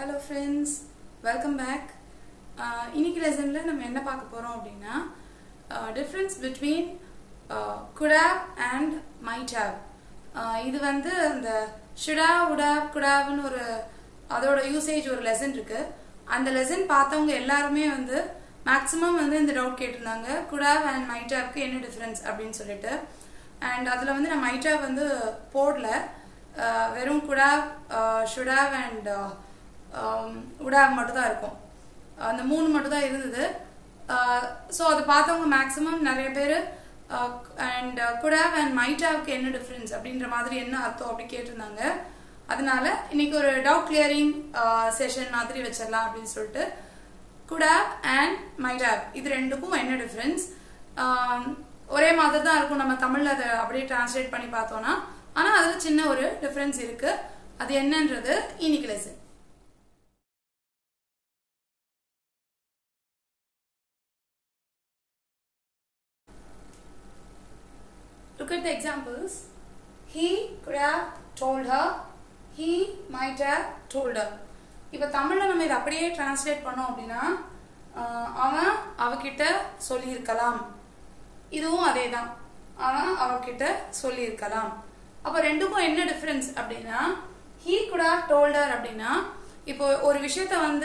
Hello friends welcome back இன்னைக்கு லெசனில் நம்ம என்ன பார்க்க போகிறோம் அப்படின்னா difference between could've and might've இது வந்து அந்த ஷுடா உடாப் குடாப்னு ஒரு அதோட யூசேஜ் ஒரு லெசன் இருக்கு அந்த லெசன் பார்த்தவங்க எல்லாருமே வந்து மேக்ஸிமம் வந்து இந்த டவுட் கேட்டிருந்தாங்க குடாப் அண்ட் மைடாப்க்கு என்ன டிஃப்ரென்ஸ் அப்படின்னு சொல்லிட்டு அண்ட் அதில் வந்து நான் மைடாப் வந்து போடல அஹ் வெறும் குடாப் ஷுடாப் அண்ட் உடாப் மட்டும் தான் இருக்கும் அந்த மூணு மட்டும் தான் இருந்தது ஸோ அதை பார்த்தவங்க மேக்ஸிமம் நிறைய பேர் அண்ட் குடாப் அண்ட் மைடாப்க்கு என்ன டிஃப்ரென்ஸ் அப்படின்ற மாதிரி என்ன அர்த்தம் அப்படி கேட்டிருந்தாங்க அதனால இன்னைக்கு ஒரு டவுட் கிளியரிங் செஷன் மாதிரி வச்சிடலாம் அப்படின்னு சொல்லிட்டு குடாப் அண்ட் மைடாப் இது ரெண்டுக்கும் என்ன டிஃப்ரென்ஸ் ஒரே மாதிரி தான் இருக்கும் நம்ம தமிழ்ல அதை அப்படியே டிரான்ஸ்லேட் பண்ணி பார்த்தோம்னா ஆனா அதுல சின்ன ஒரு டிஃபரன்ஸ் இருக்கு அது என்னன்றது இன்னைக்கு lesson Look at the examples. He could have told her. He might have told her. இப்போ தமிழ்ல நம்ம இதை அப்படியே டிரான்ஸ்லேட் பண்ணோம் அப்படின்னா அவன் அவகிட்ட சொல்லியிருக்கலாம் இதுவும் அதே தான் அவன் அவகிட்ட சொல்லியிருக்கலாம் அப்போ ரெண்டுக்கும் என்ன டிஃப்ரென்ஸ் அப்படின்னா ஹீ குட் ஹவ் டோல்டர் அப்படின்னா இப்போ ஒரு விஷயத்த வந்து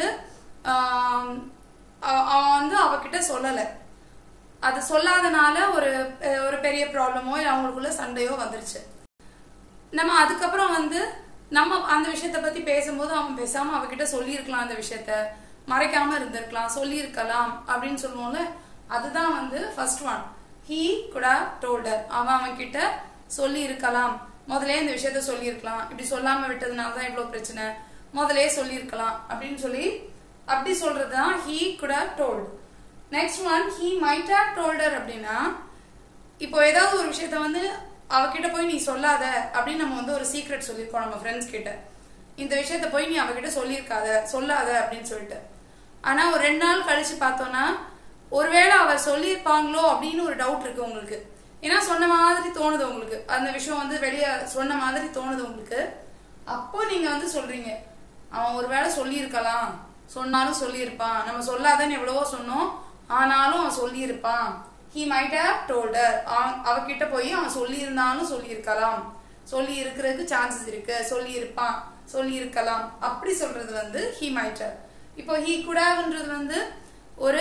அவன் வந்து அவகிட்ட சொல்லலை அது சொல்லாதனால ஒரு ஒரு பெரிய ப்ராப்ளமோ இல்லை அவங்களுக்குள்ள சண்டையோ வந்துருச்சு நம்ம அதுக்கப்புறம் வந்து நம்ம அந்த விஷயத்த பத்தி பேசும்போது அவன் பேசாம அவகிட்ட சொல்லியிருக்கலாம் அந்த விஷயத்த மறைக்காம இருந்திருக்கலாம் சொல்லியிருக்கலாம் அப்படின்னு சொல்லுவோம்ல அதுதான் வந்து first one he could told her அவன் அவன் கிட்ட சொல்லி இருக்கலாம் முதலே இந்த விஷயத்த சொல்லியிருக்கலாம் இப்படி சொல்லாம விட்டதுனால தான் இவ்வளவு பிரச்சனை முதலே சொல்லியிருக்கலாம் அப்படின்னு சொல்லி அப்படி சொல்றதுதான் he could told next one he might have told her அப்படின்னா இப்போ ஏதாவது ஒரு விஷயத்த வந்து அவகிட்ட போய் நீ சொல்லாத அப்படின்னு நம்ம வந்து ஒரு சீக்ரெட் சொல்லியிருக்கோம் நம்ம ஃப்ரெண்ட்ஸ் கிட்ட இந்த விஷயத்த போய் நீ அவகிட்ட சொல்லியிருக்காத சொல்லாத அப்படின்னு சொல்லிட்டு ஆனா ஒரு ரெண்டு நாள் கழிச்சு பார்த்தோம்னா ஒருவேளை அவர் சொல்லியிருப்பாங்களோ அப்படின்னு ஒரு டவுட் இருக்கு உங்களுக்கு ஏன்னா சொன்ன மாதிரி தோணுது உங்களுக்கு அந்த விஷயம் வந்து வெளியே சொன்ன மாதிரி தோணுது உங்களுக்கு அப்போ நீங்க வந்து சொல்றீங்க அவன் ஒருவேளை சொல்லியிருக்கலாம் சொன்னாலும் சொல்லியிருப்பான் நம்ம சொல்லாதன்னு எவ்வளவோ சொன்னோம் ஆனாலும் அவன் சொல்லியிருப்பான் ஹி மைட் ஹவ் டோல்டர் அவகிட்ட போய் அவன் சொல்லியிருந்தாலும் சொல்லியிருக்கலாம் சொல்லி இருக்கிறதுக்கு சான்சஸ் இருக்கு சொல்லி இருப்பான் சொல்லி இருக்கலாம் அப்படி சொல்றது வந்து ஹி மைட் இப்போ ஹி குடாவ்ன்றது வந்து ஒரு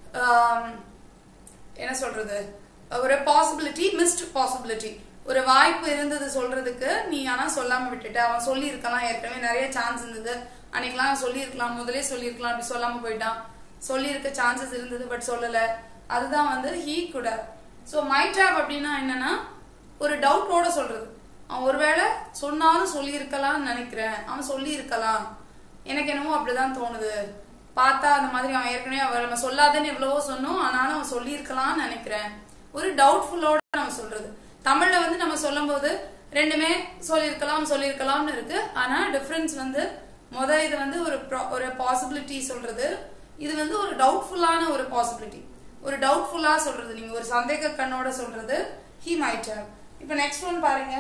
என்ன சொல்றது ஒரு பாசிபிலிட்டி மிஸ்ட் பாசிபிலிட்டி ஒரு வாய்ப்பு இருந்தது சொல்றதுக்கு நீ ஆனா சொல்லாம விட்டுட்ட அவன் சொல்லி இருக்கலாம் ஏற்கனவே நிறைய சான்ஸ் இருந்தது அன்னைக்கெல்லாம் சொல்லியிருக்கலாம் முதலே சொல்லியிருக்கலாம் அப்படி சொல்லாம போயிட்டான் சொல்லியிருக்க சான்சஸ் இருந்தது பட் சொல்லல அதுதான் வந்து ஹீ குட ஸோ மைட்ராப் அப்படின்னா என்னன்னா ஒரு டவுட்டோட சொல்றது அவன் ஒருவேளை சொன்னாலும் சொல்லியிருக்கலாம்னு நினைக்கிறேன் அவன் சொல்லியிருக்கலாம் எனக்கு என்னமோ அப்படிதான் தோணுது பார்த்தா அந்த மாதிரி அவன் ஏற்கனவே அவர் நம்ம சொல்லாதன்னு எவ்வளவோ சொன்னோம் ஆனாலும் அவன் சொல்லியிருக்கலாம்னு நினைக்கிறேன் ஒரு டவுட்ஃபுல்லோட நம்ம சொல்றது தமிழ்ல வந்து நம்ம சொல்லும் போது ரெண்டுமே சொல்லியிருக்கலாம் சொல்லியிருக்கலாம்னு இருக்கு ஆனா டிஃபரன்ஸ் வந்து முத இது வந்து ஒரு ஒரு பாசிபிலிட்டி சொல்றது இது வந்து ஒரு டவுட்ஃபுல்லான ஒரு பாசிபிலிட்டி ஒரு டவுட்ஃபுல்லா சொல்றது நீங்க ஒரு சந்தேக கண்ணோட சொல்றது ஹி மைட் ஹவ் இப்போ நெக்ஸ்ட் ஒன் பாருங்க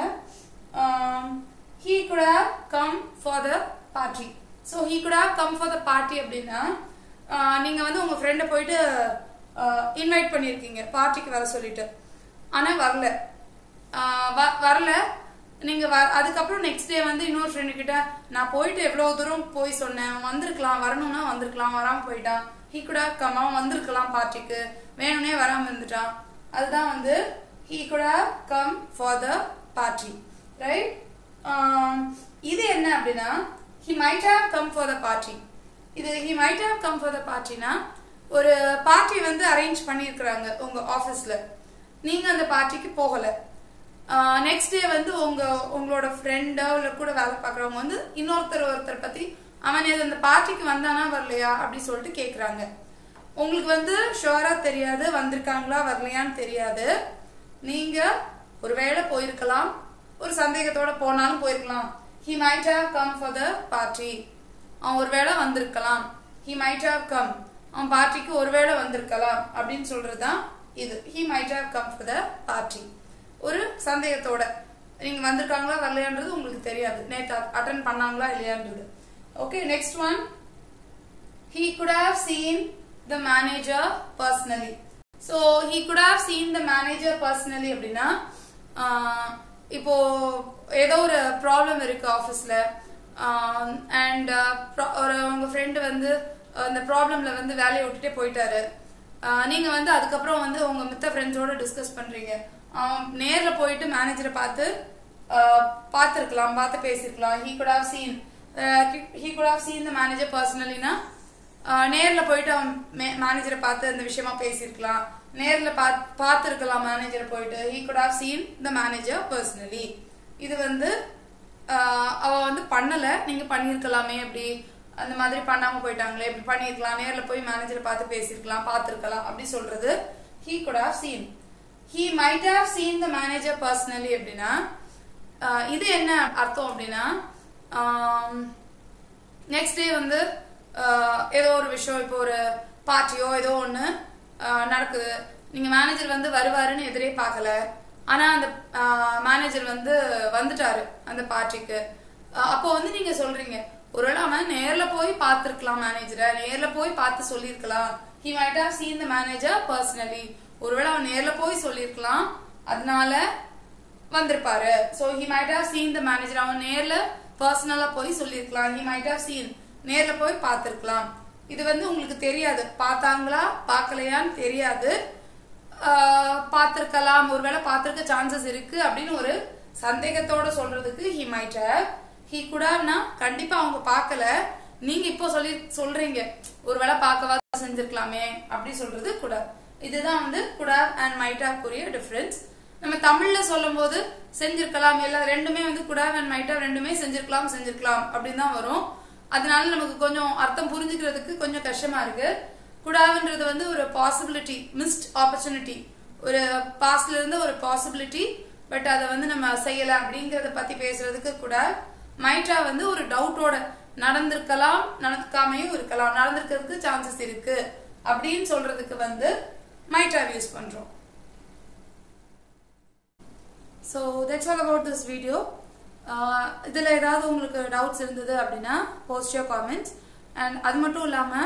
he could have come for the party so he could have come for the party அப்படின்னா நீங்க வந்து உங்க ஃப்ரெண்டை போயிட்டு இன்வைட் பண்ணியிருக்கீங்க பார்ட்டிக்கு வர சொல்லிட்டு ஆனா வரல வரல நீங்க அதுக்கப்புறம் நெக்ஸ்ட் டே வந்து இன்னொரு ஃப்ரெண்டு கிட்ட நான் போயிட்டு எவ்வளவு தூரம் போய் சொன்னேன் வந்திருக்கலாம் வரணும்னா வந்திருக்கலாம் வராம போயிட்டான் ஹீ குடா கம் அவன் வந்திருக்கலாம் பார்ட்டிக்கு வேணும்னே வராம இருந்துட்டான் அதுதான் வந்து he could come for the party right இது என்ன அப்படின்னா he might have come for the party இது he might have come for the பார்ட்டினா ஒரு பார்ட்டி வந்து அரேஞ்ச் பண்ணியிருக்கிறாங்க உங்க ஆஃபீஸ்ல நீங்க அந்த பார்ட்டிக்கு போகலை நெக்ஸ்ட் டே வந்து உங்க உங்களோட ஃப்ரெண்டோ இல்லை கூட வேலை பார்க்குறவங்க வந்து இன்னொருத்தர் ஒருத்தர் பத்தி அவன் இது அந்த பார்ட்டிக்கு வந்தானா வரலையா அப்படி சொல்லிட்டு கேட்குறாங்க உங்களுக்கு வந்து ஷுவரா தெரியாது வந்திருக்காங்களா வரலையான்னு தெரியாது நீங்க ஒருவேளை போயிருக்கலாம் ஒரு சந்தேகத்தோட போனாலும் போயிருக்கலாம் he might have come for the party அவன் ஒருவேளை வந்திருக்கலாம் ஹி மைட் ஹவ் கம் அவன் பார்ட்டிக்கு ஒருவேளை வந்திருக்கலாம் அப்படின்னு சொல்றதுதான் இது he might have come for the party ஒரு சந்தேகத்தோட நீங்க வந்திருக்காங்களா வரலையான்றது உங்களுக்கு தெரியாது நேற்று அட்டன் பண்ணாங்களா இல்லையான்றது Okay, next one. He could have seen the manager personally. So he could have seen the manager personally அப்படின்னா ஆஹ், இப்போ ஏதோ ஒரு ப்ராப்ளம் இருக்கு ஆஃபீஸ்ல அண்ட் ஒரு உங்க ஃப்ரெண்டு வந்து அந்த ப்ராப்ளம்ல வந்து வேலையை விட்டுட்டே போயிட்டாரு ஆஹ், நீங்க வந்து அதுக்கப்புறம் வந்து உங்க மித்த ஃப்ரெண்ட்ஸோட டிஸ்கஸ் பண்றீங்க அவன் நேர்ல போயிட்டு மேனேஜரை பார்த்து பார்த்துருக்கலாம் பார்த்து பேசியிருக்கலாம் he could have seen he could have seen the manager பர்சனலினா நேர்ல போயிட்டு அவன் மேனேஜரை பார்த்து அந்த விஷயமா பேசியிருக்கலாம் நேர்ல பார்த்துருக்கலாம் மேனேஜரை போயிட்டு he could have seen the manager personally இது வந்து ஆஹ், அவ வந்து பண்ணல நீங்க பண்ணிருக்கலாமே அப்படி அந்த மாதிரி பண்ணாம போயிட்டாங்களே இப்படி பண்ணிருக்கலாம் நேர்ல போய் மேனேஜரை பார்த்து பேசியிருக்கலாம் பார்த்துருக்கலாம் அப்படி சொல்றது he could have seen he might have seen the manager personally அப்படின்னா ஆஹ், இது என்ன அர்த்தம் அப்படின்னா நெக்ஸ்ட் டே வந்து ஆஹ், ஏதோ ஒரு விஷயம் இப்போ ஒரு பார்ட்டியோ ஏதோ ஒன்று நடக்குது நீங்க மேனேஜர் வந்து வருவாருன்னு எதிரே பார்க்கல ஆனா அந்த மேனேஜர் வந்து வந்துட்டாரு அந்த பார்ட்டிக்கு அப்போ வந்து நீங்க சொல்றீங்க ஒருவேளை அவன் நேர்ல போய் பார்த்திருக்கலாம் மேனேஜரை நேர்ல போய் பார்த்து சொல்லியிருக்கலாம் he might have seen the manager personally ஒருவேளை அவன் நேர்ல போய் சொல்லியிருக்கலாம் அதனால வந்திருப்பாரு so he might have seen the manager அவன் நேர்ல பர்சனலா போய் சொல்லியிருக்கலாம் ஹி மைட் ஹவ் சீன் நேர்ல போய் பார்த்திருக்கலாம் இது வந்து உங்களுக்கு தெரியாது பார்த்தாங்களா பார்க்கலையான்னு தெரியாது ஆஹ் பார்த்திருக்கலாம் ஒருவேளை பார்த்திருக்க சான்சஸ் இருக்கு அப்படின்னு ஒரு சந்தேகத்தோட சொல்றதுக்கு ஹி மைட் ஹவ் ஹி குடான்னா கண்டிப்பா அவங்க பார்க்கல நீங்க இப்போ சொல்லி சொல்றீங்க ஒருவேளை பார்க்கவா செஞ்சிருக்கலாமே அப்படி சொல்றது குடா இதுதான் வந்து குடா அண்ட் மைட் ஹவ் கூறிய டிஃபரன்ஸ் நம்ம தமிழ்ல சொல்லும் போது செஞ்சிருக்கலாம் எல்லாம் ரெண்டுமே வந்து குடா அண்ட் மைட் ஹவ் ரெண்டுமே செஞ்சிருக்கலாம் செஞ்சிருக்கலாம் அப்படின்னு தான் வரும் அதனால நமக்கு கொஞ்சம் அர்த்தம் புரிஞ்சுக்கிறதுக்கு கொஞ்சம் கஷ்டமா இருக்கு குடாவுன்றது வந்து ஒரு பாசிபிலிட்டி மிஸ்ட் ஆப்பர்ச்சுனிட்டி ஒரு பாஸ்ட்ல இருந்து ஒரு பாசிபிலிட்டி பட் அதை வந்து நம்ம செய்யல அப்படிங்கறத பத்தி பேசுறதுக்கு கூட மைட்ரா வந்து ஒரு டவுட்டோட நடந்திருக்கலாம் நடக்காமையும் இருக்கலாம் நடந்திருக்கிறதுக்கு சான்சஸ் இருக்கு அப்படின்னு சொல்றதுக்கு வந்து மைட்ரா யூஸ் பண்றோம் so that's all about this video இதில் ஏதாவது உங்களுக்கு டவுட்ஸ் இருந்தது அப்படின்னா போஸ்ட் யோர் காமெண்ட்ஸ் அண்ட் அது மட்டும் இல்லாமல்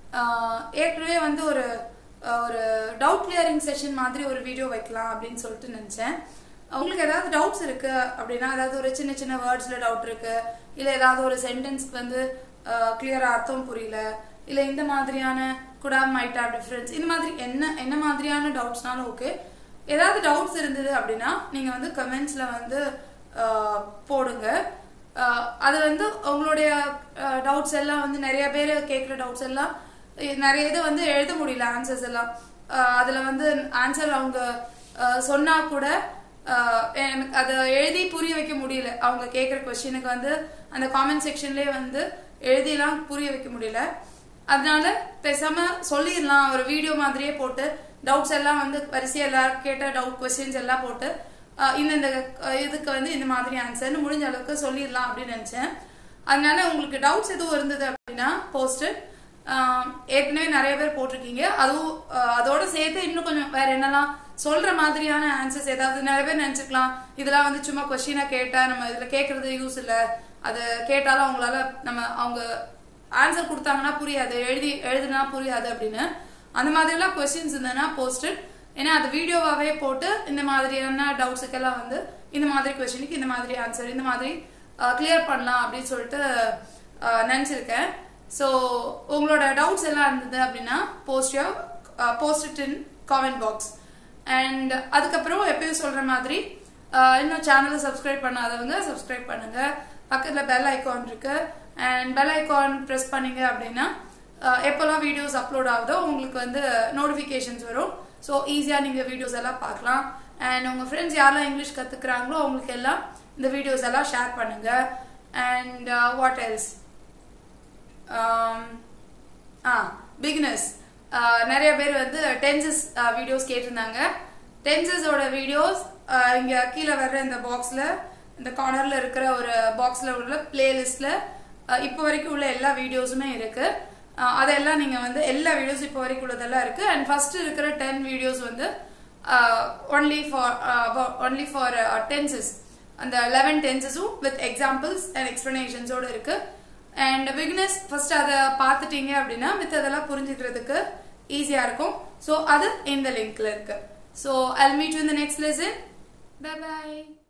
ஏற்கனவே வந்து ஒரு ஆஹ், ஒரு டவுட் கிளியரிங் செஷன் மாதிரி ஒரு வீடியோ வைக்கலாம் அப்படின்னு சொல்லிட்டு நினச்சேன் உங்களுக்கு ஏதாவது டவுட்ஸ் இருக்கு அப்படின்னா ஏதாவது ஒரு சின்ன சின்ன வேர்ட்ஸ்ல டவுட் இருக்கு இல்லை ஏதாவது ஒரு சென்டென்ஸ்க்கு வந்து கிளியரா அர்த்தம் புரியல இல்லை இந்த மாதிரியான குடா மைட் ஹேவ் டிஃபரன்ஸ் இந்த மாதிரி என்ன என்ன மாதிரியான டவுட்ஸ்னாலும் ஓகே ஏதாவது டவுட்ஸ் இருந்தது அப்படின்னா நீங்க வந்து கமெண்ட்ஸ்ல வந்து ஆஹ், போடுங்க ஆஹ், அது வந்து உங்களுடைய டவுட்ஸ் எல்லாம் வந்து நிறைய பேர் கேட்குற டவுட்ஸ் எல்லாம் இ- நிறைய இது வந்து எழுத முடியல ஆன்சர்ஸ் எல்லாம் ஆஹ், அதுல வந்து ஆன்சர் அவங்க ஆஹ், சொன்னா கூட ஆஹ், எனக்கு அதை எழுதி புரிய வைக்க முடியல அவங்க கேட்குற கொஸ்டினுக்கு வந்து அந்த காமெண்ட் செக்ஷன்லேயே வந்து எழுதிலாம் புரிய வைக்க முடியல அதனால பேசாம சொல்லிடலாம் ஒரு வீடியோ மாதிரியே போட்டு டவுட்ஸ் எல்லாம் வந்து வரிசையா எல்லாரும் கேட்ட டவுட் கொஸ்டின்ஸ் எல்லாம் போட்டு ஆஹ் இந்தந்த அஹ் இதுக்கு வந்து இந்த மாதிரி ஆன்சர்னு முடிஞ்ச அளவுக்கு சொல்லிடலாம் அப்படின்னு நினைச்சேன் அதனால உங்களுக்கு டவுட்ஸ் எதுவும் இருந்தது அப்படின்னா போஸ்ட் ஏற்கனவே நிறைய பேர் போட்டிருக்கீங்க அதுவும் ஆஹ் அதோட சேர்த்து இன்னும் கொஞ்சம் வேற என்னெல்லாம் சொல்ற மாதிரியான ஆன்சர்ஸ் ஏதாவது நிறைய பேர் நினைச்சுக்கலாம் இதெல்லாம் வந்து சும்மா கொஸ்டினா கேட்டா நம்ம இதுல கேட்கறது யூஸ் இல்ல அது கேட்டாலும் அவங்களால நம்ம அவங்க ஆன்சர் கொடுத்தாங்கன்னா புரியாது எழுதி எழுதுனா புரியாது அப்படின்னு அந்த மாதிரிலாம் கொஸ்டின்ஸ் இருந்ததுன்னா போஸ்டட் ஏன்னா அது வீடியோவாவே போட்டு இந்த மாதிரியான டவுட்ஸுக்கெல்லாம் வந்து இந்த மாதிரி கொஸ்டினுக்கு இந்த மாதிரி ஆன்சர் இந்த மாதிரி கிளியர் பண்ணலாம் அப்படின்னு சொல்லிட்டு அஹ், நினைச்சிருக்கேன் ஸோ உங்களோட டவுட்ஸ் எல்லாம் இருந்தது அப்படின்னா post post in comment box and அதுக்கப்புறம் எப்பயும் சொல்ற மாதிரி அஹ், இன்னும் சேனலை சப்ஸ்கிரைப் பண்ணாதவங்க சப்ஸ்கிரைப் பண்ணுங்க பக்கத்துல பெல் ஐகான் இருக்கு அண்ட் பெல் ஐகான் ப்ரெஸ் பண்ணீங்க அப்படின்னா அஹ், எப்போல்லாம் வீடியோஸ் அப்லோட் ஆகுதோ உங்களுக்கு வந்து நோட்டிஃபிகேஷன்ஸ் வரும் ஸோ ஈஸியாக நீங்கள் வீடியோஸ் எல்லாம் பார்க்கலாம் அண்ட் உங்கள் ஃப்ரெண்ட்ஸ் யாரெல்லாம் இங்கிலீஷ் கற்றுக்குறாங்களோ அவங்களுக்கு எல்லாம் இந்த வீடியோஸ் எல்லாம் ஷேர் பண்ணுங்க and what else ah beginners நிறைய பேர் வந்து டென்சஸ் வீடியோஸ் கேட்டிருந்தாங்க டென்சஸோட வீடியோஸ் இங்க கீழே வர்ற இந்த பாக்ஸ்ல இந்த கார்னர்ல இருக்கிற ஒரு பாக்ஸ்ல உள்ள பிளேலிஸ்ட்ல இப்போ வரைக்கும் உள்ள எல்லா வீடியோஸுமே இருக்கு அஹ், அதெல்லாம் நீங்க வந்து எல்லா வீடியோஸ் இப்போ வரைக்கும் உள்ளதெல்லாம் இருக்கு அண்ட் ஃபர்ஸ்ட் இருக்கிற டென் வீடியோஸ் வந்து only for only for tenses அந்த லெவன் டென்சஸும் வித் எக்ஸாம்பிள்ஸ் அண்ட் எக்ஸ்பிளனேஷன்ஸோட இருக்கு அண்ட் பிகினர்ஸ் ஃபர்ஸ்ட் அதை பார்த்துட்டீங்க அப்படின்னா மித்ததெல்லாம் புரிஞ்சுக்கிறதுக்கு ஈஸியா இருக்கும் ஸோ அது இந்த லிங்க்ல இருக்கு ஸோ ஐ மீட் யூ இந்த நெக்ஸ்ட் லெசன் பை பாய்